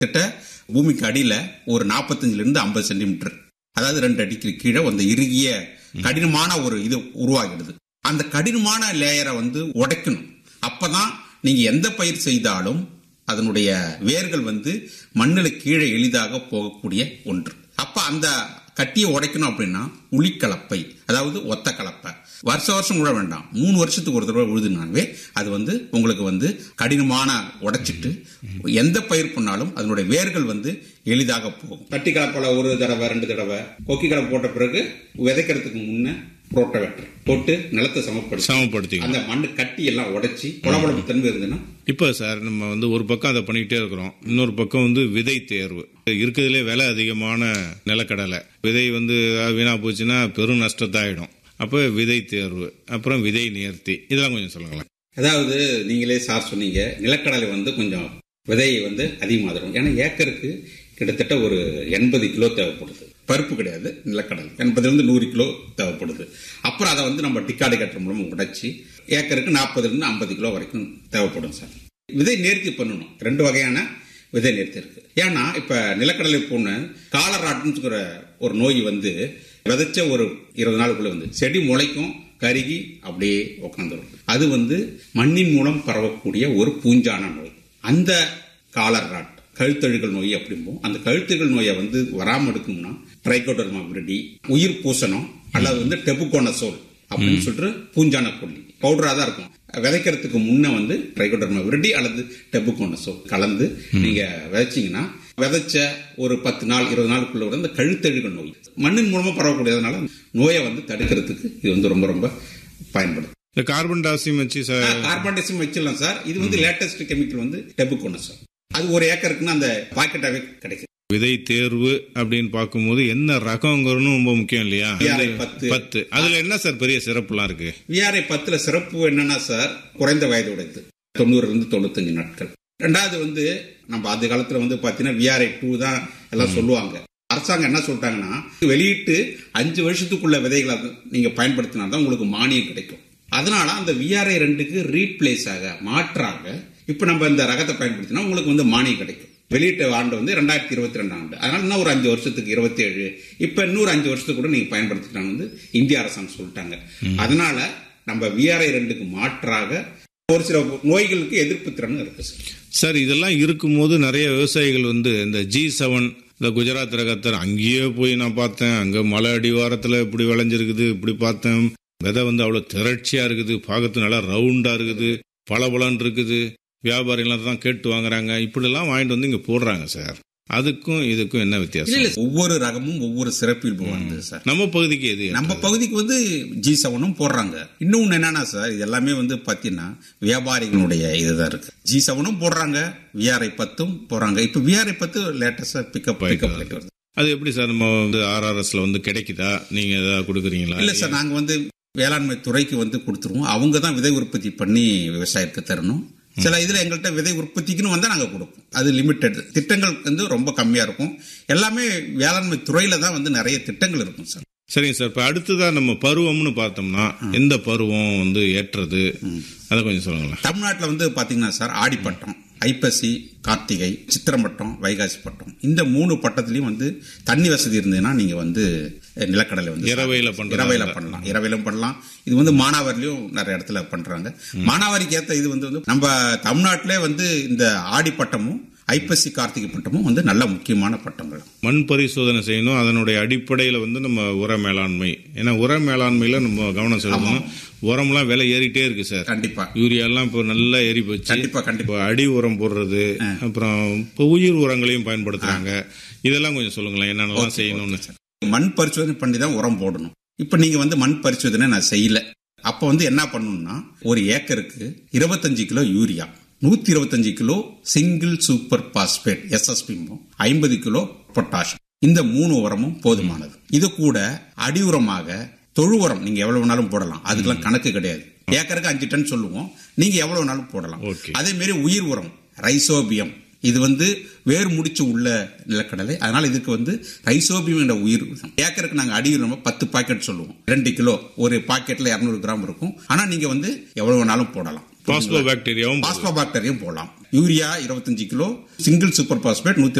கிட்ட பூமிக்கு அடியில ஒரு 45 இருந்து ஐம்பது சென்டிமீட்டர் அதாவது ரெண்டு அடிக்கு கீழே அந்த இறுகிய கடினமான ஒரு இது உருவாகிடுது அந்த கடினமான லேயரை வந்து உடைக்கணும் அப்பதான் நீங்க எந்த பயிர் செய்தாலும் அதனுடைய வேர்கள் வந்து மண்ணில் கீழே எளிதாக போகக்கூடிய ஒன்று அப்ப அந்த கட்டியை உடைக்கணும் அப்படின்னா உளிக்கலப்பை அதாவது ஒத்த கலப்பை வருஷ வருஷம் உழ வேண்டாம் மூணு வருஷத்துக்கு ஒரு தடவை உழுதுனாவே அது வந்து உங்களுக்கு வந்து கடினமான உடைச்சிட்டு எந்த பயிர் பண்ணாலும் அதனுடைய வேர்கள் வந்து எளிதாக போகும் தட்டி கலப்பையில் ஒரு தடவை ரெண்டு தடவை கொக்கி கலப்பை போட்ட பிறகு விதைக்கிறதுக்கு முன்ன ரோட்டவேட்டர் போட்டு நிலத்தை சமப்படுத்தி சமப்படுத்திக்கணும் அந்த மண்ணு கட்டி எல்லாம் உடைச்சி குளகுளப்பு தன்மை இருந்ததுன்னா இப்போ சார் நம்ம வந்து ஒரு பக்கம் அதை பண்ணிக்கிட்டே இருக்கிறோம் இன்னொரு பக்கம் வந்து விதை தேர்வு இருக்கிறதுலே விலை அதிகமான நிலக்கடலை விதை வந்து அஹ், வீணா போச்சுன்னா பெரும் நஷ்டத்தாயிடும் அப்போ விதை தேர்வு அப்புறம் விதை நேர்த்தி இதெல்லாம் கொஞ்சம் சொல்லுங்களேன் அதாவது நீங்களே சார் சொன்னீங்க நிலக்கடலை வந்து கொஞ்சம் விதையை வந்து அதிகமாக தரும் ஏன்னா ஏக்கருக்கு கிட்டத்தட்ட ஒரு எண்பது கிலோ தேவைப்படுது பருப்பு கிடையாது நிலக்கடலை எண்பதுலேருந்து நூறு கிலோ தேவைப்படுது அப்புறம் அதை வந்து நம்ம டிக்காடி கட்டுற மூலம் உடைச்சி ஏக்கருக்கு நாற்பதுலேருந்து ஐம்பது கிலோ வரைக்கும் தேவைப்படும் சார் விதை நேர்த்தி பண்ணணும் ரெண்டு வகையான விதை நேர்த்தி இருக்கு ஏன்னா இப்ப நிலக்கடலை போன காலராட்டுங்கிற ஒரு நோய் வந்து விதைச்ச ஒரு இருபது நாளுக்குள்ள வந்து செடி முளைக்கும் கருகி அப்படியே உட்காந்துரும் அது வந்து மண்ணின் மூலம் பரவக்கூடிய ஒரு பூஞ்சான நோய் அந்த காலர் ராட் கழுத்தழுகல் நோய் அப்படிம்போம் அந்த கழுத்துகள் நோயை வந்து வராம எடுக்கணும்னா ட்ரைகோடர்மா விரடி உயிர் பூசணம் அல்லது வந்து டெபுகோனசோல் அப்படின்னு சொல்லிட்டு பூஞ்சான கொல்லி பவுடரா தான் இருக்கும் விதைக்கிறதுக்கு முன்ன வந்து ட்ரைகோடர்மா விரடி அல்லது டெபுகோனசோல் கலந்து நீங்க விதைச்சீங்கன்னா விதைச்ச ஒரு பத்து நாள் இருபது நாளுக்குள்ள வர இந்த கழுத்தழுகல் நோய் மண்ணின் மூலமா பரவக்கூடியதுனால நோயை வந்து தடுக்கிறதுக்கு இது வந்து ரொம்ப ரொம்ப பயன்படுது இந்த கார்பன் டாசியம் வச்சு சார் கார்பன் டெசிம் வச்சிடலாம் சார் இது வந்து லேட்டஸ்ட் கெமிக்கல் வந்து டெபுகோனசோல் அது ஒரு ஏக்கருக்குன்னு அந்த பாக்கெட்டாவே கிடைக்குது விதை தேர்வு அப்படின்னு பார்க்கும்போது என்ன ரகங்கிறதும் ரொம்ப முக்கியம் இல்லையா விஆர்ஐ பத்து. பத்து அதுல என்ன சார் பெரிய சிறப்புலாம் இருக்கு விஆர்ஐ பத்துல சிறப்பு என்னன்னா சார் குறைந்த வயது உடையது தொண்ணூறுல இருந்து தொண்ணூத்தஞ்சு நாட்கள் ரெண்டாவது வந்து நம்ம அந்த காலத்துல வந்து பாத்தீங்கன்னா விஆர்ஐ டூ தான் எல்லாம் சொல்லுவாங்க அரசாங்கம் என்ன சொல்லிட்டாங்கன்னா வெளியிட்டு அஞ்சு வருஷத்துக்குள்ள விதைகளை வந்து நீங்க பயன்படுத்தினா தான் உங்களுக்கு மானியம் கிடைக்கும் அதனால அந்த விஆர்ஐ ரெண்டுக்கு ரீப்ளேஸ் ஆக மாற்றாக இப்ப நம்ம இந்த ரகத்தை பயன்படுத்தினா உங்களுக்கு வந்து மானியம் கிடைக்கும் வெளியிட்ட ஆண்டு வந்து ரெண்டாயிரத்தி இருபத்தி ரெண்டு ஆண்டு அதனால இன்னும் ஒரு அஞ்சு வருஷத்துக்கு இருபத்தி ஏழு இப்ப இன்னொரு அஞ்சு வருஷத்துக்கு கூட நீங்க பயன்படுத்திக்கலாம் வந்து இந்திய அரசாங்கம் சொல்லிட்டாங்க அதனால நம்ம விஆர்ஐ ரெண்டுக்கு மாற்றாக ஒரு சில நோய்களுக்கு எதிர்ப்பு திறன் இருக்கு சார் சார் இதெல்லாம் இருக்கும்போது நிறைய விவசாயிகள் வந்து இந்த ஜி செவன் இந்த குஜராத் ரகத்தை அங்கேயே போய் நான் பார்த்தேன் அங்க மலை அடிவாரத்துல இப்படி விளைஞ்சிருக்குது இப்படி பார்த்தேன் விதை வந்து அவ்வளவு திரட்சியா இருக்குது பார்க்கறது நல்லா ரவுண்டா இருக்குது பளபளன்னு இருக்குது வியாபாரிகள் தான் கேட்டு வாங்குறாங்க இப்படிலாம் வாங்கிட்டு வந்து இங்க போடுறாங்க சார் அதுக்கும் இதுக்கும் என்ன இல்ல வித்தியாசம் இல்ல ஒவ்வொரு ரகமும் ஒவ்வொரு சிறப்பியல்பு வந்தது சார் நம்ம பகுதிக்கு எது நம்ம பகுதிக்கு வந்து ஜி செவனும் போடுறாங்க இன்னொன்னு என்னன்னா சார் இது எல்லாமே வந்து பாத்தீங்கன்னா வியாபாரிகளுடைய இதுதான் இருக்கு ஜி செவனும் போடுறாங்க விஆர்ஐ பத்தும் போடுறாங்க இப்ப விஆர்ஐ பத்து லேட்டஸ்டா பிக்கப் பிக்கப் வருது அது எப்படி சார் நம்ம வந்து ஆர்ஆர்எஸ்ல வந்து கிடைக்குதா நீங்க ஏதாவது கொடுக்குறீங்களா இல்ல சார் நாங்க வந்து வேளாண்மை துறைக்கு வந்து கொடுத்துருவோம் அவங்க தான் விதை உற்பத்தி பண்ணி விவசாயத்துக்கு தரணும் சில இதுல எங்கள்கிட்ட விதை உற்பத்திக்குன்னு வந்தா நாங்க கொடுப்போம் அது லிமிட்டெட் திட்டங்கள் வந்து ரொம்ப கம்மியா இருக்கும் எல்லாமே வேளாண்மை துறையில தான் வந்து நிறைய திட்டங்கள் இருக்கும் சார் சரிங்க சார் இப்ப அடுத்ததா நம்ம பருவம்னு பார்த்தோம்னா எந்த பருவம் வந்து ஏற்றது அதை கொஞ்சம் சொல்லுங்களேன் தமிழ்நாட்டில் வந்து பாத்தீங்கன்னா சார் ஆடிப்பட்டம் ஐப்பசி கார்த்திகை சித்திரம்பட்டம் வைகாசி பட்டம் இந்த மூணு பட்டத்திலையும் வந்து தண்ணி வசதி இருந்ததுன்னா நீங்க வந்து நிலக்கடலை வந்து இரவையில பண்றது இரவையில பண்ணலாம் இரவையிலும் பண்ணலாம் இது வந்து மானாவாரிலையும் நிறைய இடத்துல பண்றாங்க மானாவாரிக்கு ஏத்த இது வந்து வந்து நம்ம தமிழ்நாட்டிலே வந்து இந்த ஆடி பட்டமும் ஐப்பசி கார்த்திகை பட்டமும் வந்து நல்ல முக்கியமான பட்டங்கள் மண் பரிசோதனை செய்யணும் அதனுடைய அடிப்படையில வந்து நம்ம உர மேலாண்மை ஏன்னா உர மேலாண்மையில நம்ம கவனம் செலுத்தணும் உரம்லாம் விலை ஏறிட்டே இருக்கு சார் கண்டிப்பா யூரியா எல்லாம் இப்போ நல்லா ஏறி போச்சு கண்டிப்பா கண்டிப்பா இப்போ அடி உரம் போடுறது அப்புறம் இப்போ உயிர் உரங்களையும் பயன்படுத்துறாங்க இதெல்லாம் கொஞ்சம் சொல்லுங்களேன் என்னென்னலாம் செய்யணும்னு மண் பரிசோதனை பண்ணி தான் உரம் போடணும் இப்ப நீங்க வந்து மண் பரிசோதனை நான் செய்யல அப்ப வந்து என்ன பண்ணணும்னா ஒரு ஏக்கருக்கு இருபத்தஞ்சு கிலோ யூரியா நூத்தி இருபத்தஞ்சு kilo single super phosphate SSP ஐம்பது கிலோ பொட்டாஷ் இந்த மூணு உரமும் போதுமானது இது கூட அடி உரமாக தொழு உரம் நீங்க எவ்வளவு வேணாலும் போடலாம் அதுக்கெல்லாம் கணக்கு கிடையாது ஏக்கருக்கு அஞ்சு டன் சொல்லுவோம் நீங்க எவ்வளவு வேணாலும் போடலாம் Okay. அதே மாதிரி உயிர் உரம் ரைசோபியம் இது வந்து வேர் முடிச்சு உள்ள நிலக்கடலை அதனால இதுக்கு வந்து ரைசோபியம் என்ற உயிர் உரம். ஏக்கருக்கு நாங்க அடி நம்ம பத்து பாக்கெட் சொல்லுவோம் ரெண்டு கிலோ ஒரு பாக்கெட்ல இருநூறு கிராம் இருக்கும் ஆனா நீங்க வந்து எவ்வளவு வேணாலும் போடலாம் பாஸ்போ பாக்டீரியாவும் பாஸ்போ பாக்டீரியம் போடலாம் யூரியா இருபத்தஞ்சு கிலோ சிங்கிள் சூப்பர் பாஸ்பேட் நூத்தி